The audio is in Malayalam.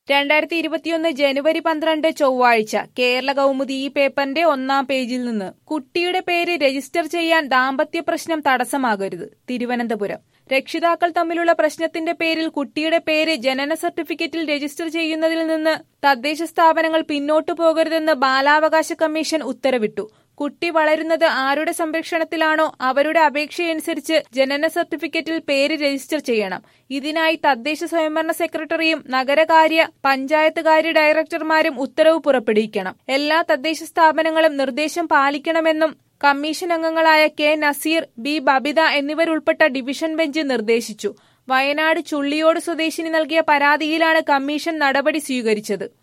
രണ്ടായിരത്തി ഇരുപത്തിയൊന്ന് ജനുവരി പന്ത്രണ്ട് ചൊവ്വാഴ്ച കേരള കൗമുദി ഈ പേപ്പറിന്റെ ഒന്നാം പേജിൽ നിന്ന് കുട്ടിയുടെ പേര് രജിസ്റ്റർ ചെയ്യാൻ ദാമ്പത്യ പ്രശ്നം തടസ്സമാകരുത് തിരുവനന്തപുരം രക്ഷിതാക്കൾ തമ്മിലുള്ള പ്രശ്നത്തിന്റെ പേരിൽ കുട്ടിയുടെ പേര് ജനന സർട്ടിഫിക്കറ്റിൽ രജിസ്റ്റർ ചെയ്യുന്നതിൽ നിന്ന് തദ്ദേശ സ്ഥാപനങ്ങൾ പിന്നോട്ടു പോകരുതെന്ന് ബാലാവകാശ കമ്മീഷൻ ഉത്തരവിട്ടു കുട്ടി വളരുന്നത് ആരുടെ സംരക്ഷണത്തിലാണോ അവരുടെ അപേക്ഷയനുസരിച്ച് ജനന സർട്ടിഫിക്കറ്റിൽ പേര് രജിസ്റ്റർ ചെയ്യണം ഇതിനായി തദ്ദേശ സ്വയംഭരണ സെക്രട്ടറിയും നഗരകാര്യ പഞ്ചായത്ത് കാര്യ ഡയറക്ടർമാരും ഉത്തരവ് പുറപ്പെടുവിക്കണം എല്ലാ തദ്ദേശ സ്ഥാപനങ്ങളും നിർദ്ദേശം പാലിക്കണമെന്നും കമ്മീഷൻ അംഗങ്ങളായ കെ നസീർ ബി ബബിത എന്നിവരുൾപ്പെട്ട ഡിവിഷൻ ബെഞ്ച് നിർദ്ദേശിച്ചു വയനാട് ചുള്ളിയോട് സ്വദേശിനി നൽകിയ പരാതിയിലാണ് കമ്മീഷൻ നടപടി സ്വീകരിച്ചത്